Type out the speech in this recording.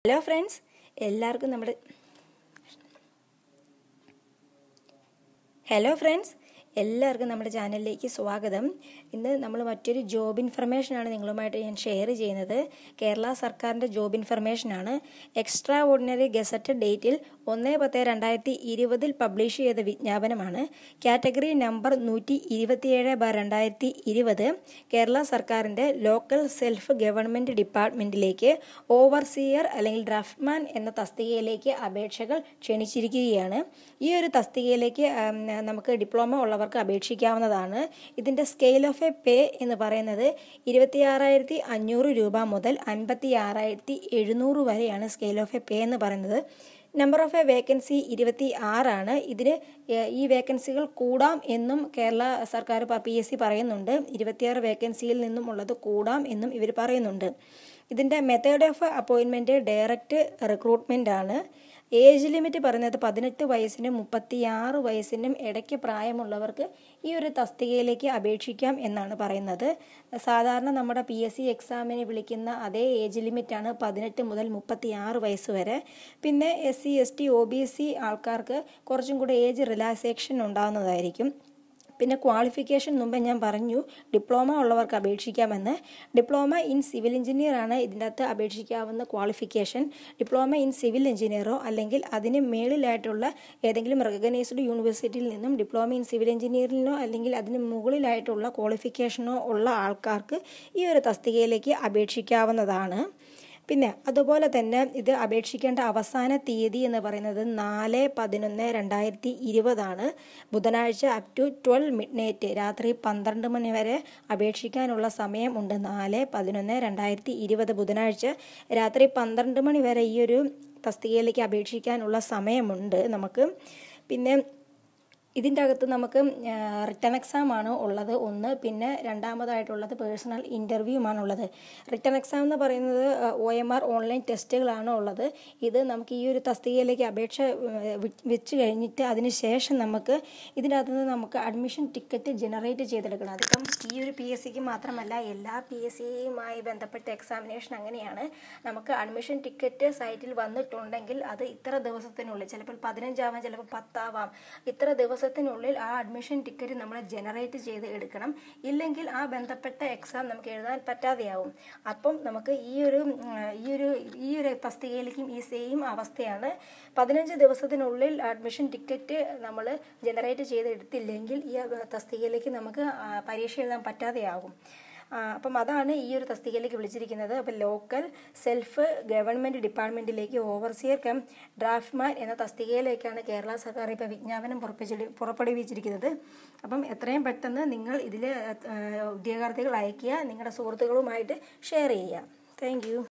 hello friends എല്ലാവർക്കും നമ്മുടെ hello friends എല്ലാവർക്കും നമ്മുടെ ചാനലിലേക്ക് സ്വാഗതം ഇന്ന് നമ്മൾ മറ്റൊരു ജോബ് ഇൻഫർമേഷനാണ് നിങ്ങളുമായിട്ട് ഞാൻ ഷെയർ ചെയ്യുന്നത് കേരള സർക്കാരിൻ്റെ ജോബ് ഇൻഫർമേഷനാണ് എക്സ്ട്രാ ഓർഡിനറി ഗസറ്റ് ഡേറ്റിൽ ഒന്ന് പത്ത് രണ്ടായിരത്തി ഇരുപതിൽ പബ്ലിഷ് ചെയ്ത വിജ്ഞാപനമാണ് കാറ്റഗറി നമ്പർ നൂറ്റി ഇരുപത്തിയേഴ് ബാർ രണ്ടായിരത്തി ഇരുപത് കേരള സർക്കാരിൻ്റെ ലോക്കൽ സെൽഫ് ഗവൺമെൻറ് ഡിപ്പാർട്ട്മെൻറ്റിലേക്ക് ഓവർസിയർ അല്ലെങ്കിൽ ഡ്രാഫ്റ്റ്മാൻ എന്ന തസ്തികയിലേക്ക് അപേക്ഷകൾ ക്ഷണിച്ചിരിക്കുകയാണ് ഈ ഒരു തസ്തികയിലേക്ക് ഉം, നമുക്ക് ഡിപ്ലോമ ഉള്ളവർക്ക് അപേക്ഷിക്കാവുന്നതാണ് ഇതിൻ്റെ സ്കെയിൽ ഓഫ് എ പേ എന്ന് പറയുന്നത് ഇരുപത്തിയാറായിരത്തി അഞ്ഞൂറ് രൂപ മുതൽ അൻപത്തി ആറായിരത്തി എഴുന്നൂറ് വരെയാണ് സ്കെയിൽ ഓഫ് എ പേ എന്ന് പറയുന്നത് നമ്പർ ഓഫ് എ വേക്കൻസി ഇരുപത്തി ആറാണ് ഇതിന് ഏഹ്, ഈ വേക്കൻസികൾ കൂടാം എന്നും കേരള സർക്കാർ പി എസ് സി പറയുന്നുണ്ട് ഇരുപത്തിയാറ് വേക്കൻസിയിൽ നിന്നും ഉള്ളത് കൂടാം എന്നും ഇവർ പറയുന്നുണ്ട് ഇതിൻ്റെ method of appointment direct recruitment ആണ് ഏജ് ലിമിറ്റ് പറയുന്നത് പതിനെട്ട് വയസ്സിനും മുപ്പത്തിയാറ് വയസ്സിനും ഇടയ്ക്ക് പ്രായമുള്ളവർക്ക് ഈ ഒരു തസ്തികയിലേക്ക് അപേക്ഷിക്കാം എന്നാണ് പറയുന്നത് സാധാരണ നമ്മുടെ പി എസ് സി എക്സാമിന് വിളിക്കുന്ന അതേ ഏജ് ലിമിറ്റാണ് പതിനെട്ട് മുതൽ മുപ്പത്തിയാറ് വയസ്സ് വരെ പിന്നെ S C S T O B C ആൾക്കാർക്ക് കുറച്ചും കൂടെ ഏജ് റിലാക്സേഷൻ ഉണ്ടാകുന്നതായിരിക്കും പിന്നെ ക്വാളിഫിക്കേഷൻ മുമ്പേ ഞാൻ പറഞ്ഞു ഡിപ്ലോമ ഉള്ളവർക്ക് അപേക്ഷിക്കാമെന്ന് ഡിപ്ലോമ ഇൻ സിവിൽ എഞ്ചിനീയർ ആണ് ഇതിൻ്റെ അകത്ത് അപേക്ഷിക്കാവുന്ന ക്വാളിഫിക്കേഷൻ ഡിപ്ലോമ ഇൻ സിവിൽ എഞ്ചിനീയറോ അല്ലെങ്കിൽ അതിന് മേളിലായിട്ടുള്ള ഏതെങ്കിലും റെക്കഗ്നൈസ്ഡ് യൂണിവേഴ്സിറ്റിയിൽ നിന്നും ഡിപ്ലോമ ഇൻ സിവിൽ എഞ്ചിനീയറിനോ അല്ലെങ്കിൽ അതിന് മുകളിലായിട്ടുള്ള ക്വാളിഫിക്കേഷനോ ഉള്ള ആൾക്കാർക്ക് ഈ ഒരു തസ്തികയിലേക്ക് അപേക്ഷിക്കാവുന്നതാണ് പിന്നെ അതുപോലെ തന്നെ ഇത് അപേക്ഷിക്കേണ്ട അവസാന തീയതി എന്ന് പറയുന്നത് നാല് പതിനൊന്ന് രണ്ടായിരത്തി ഇരുപതാണ് ബുധനാഴ്ച up to twelve midnight രാത്രി പന്ത്രണ്ട് മണി വരെ അപേക്ഷിക്കാനുള്ള സമയം ഉണ്ട് നാല് പതിനൊന്ന് രണ്ടായിരത്തി ഇരുപത് ബുധനാഴ്ച രാത്രി പന്ത്രണ്ട് മണി വരെ ഈ ഒരു തസ്തികയിലേക്ക് അപേക്ഷിക്കാനുള്ള സമയമുണ്ട് നമുക്ക് പിന്നെ ഇതിൻ്റെ അകത്ത് നമുക്ക് റിട്ടേൺ എക്സാം ആണ് ഉള്ളത് ഒന്ന് പിന്നെ രണ്ടാമതായിട്ടുള്ളത് പേഴ്സണൽ ഇൻ്റർവ്യൂമാണ് ഉള്ളത് റിട്ടേൺ എക്സാം എന്ന് പറയുന്നത് ഒ എം ആർ ഓൺലൈൻ ടെസ്റ്റുകളാണ് ഉള്ളത് ഇത് നമുക്ക് ഈ ഒരു തസ്തികയിലേക്ക് അപേക്ഷ ഏഹ്, വി- വെച്ച് കഴിഞ്ഞിട്ട് അതിന് ശേഷം നമുക്ക് ഇതിൻ്റെ അകത്ത് നിന്ന് നമുക്ക് അഡ്മിഷൻ ടിക്കറ്റ് ജനറേറ്റ് ചെയ്തെടുക്കണം അതിപ്പം ഈ ഒരു പി എസ് സിക്ക് മാത്രമല്ല എല്ലാ പി എസ് സിയുമായി ബന്ധപ്പെട്ട എക്സാമിനേഷൻ അങ്ങനെയാണ് നമുക്ക് അഡ്മിഷൻ ടിക്കറ്റ് സൈറ്റിൽ വന്നിട്ടുണ്ടെങ്കിൽ അത് ഇത്ര ദിവസത്തിനുള്ളിൽ ചിലപ്പോൾ പതിനഞ്ചാവാം ചിലപ്പോൾ പത്താവാം ഇത്ര ദിവസത്തിനുള്ളിൽ ആ അഡ്മിഷൻ ടിക്കറ്റ് നമ്മൾ ജനറേറ്റ് ചെയ്ത് എടുക്കണം ഇല്ലെങ്കിൽ ആ ബന്ധപ്പെട്ട എക്സാം നമുക്ക് എഴുതാൻ പറ്റാതെയാവും അപ്പം നമുക്ക് ഈ ഒരു ഉം, ഈ ഒരു ഈ ഒരു തസ്തികയിലേക്കും ഈ സെയിം അവസ്ഥയാണ് പതിനഞ്ച് ദിവസത്തിനുള്ളിൽ അഡ്മിഷൻ ടിക്കറ്റ് നമ്മൾ ജനറേറ്റ് ചെയ്ത് എടുത്തില്ലെങ്കിൽ ഈ തസ്തികയിലേക്ക് നമുക്ക് ആ, പരീക്ഷ എഴുതാൻ പറ്റാതെയാകും ആ, അപ്പം അതാണ് ഈ ഒരു തസ്തികയിലേക്ക് വിളിച്ചിരിക്കുന്നത് അപ്പം ലോക്കൽ സെൽഫ് ഗവൺമെൻറ് ഡിപ്പാർട്ട്മെൻറ്റിലേക്ക് ഓവർസിയർ കം ഡ്രാഫ്റ്റ്മാൻ എന്ന തസ്തികയിലേക്കാണ് കേരള സർക്കാർ ഇപ്പോൾ വിജ്ഞാപനം പുറപ്പിച്ചു പുറപ്പെടുവിച്ചിരിക്കുന്നത് അപ്പം എത്രയും പെട്ടെന്ന് നിങ്ങൾ ഇതിൽ ഉദ്യോഗാർത്ഥികൾ അയക്കുക നിങ്ങളുടെ സുഹൃത്തുക്കളുമായിട്ട് ഷെയർ ചെയ്യുക താങ്ക്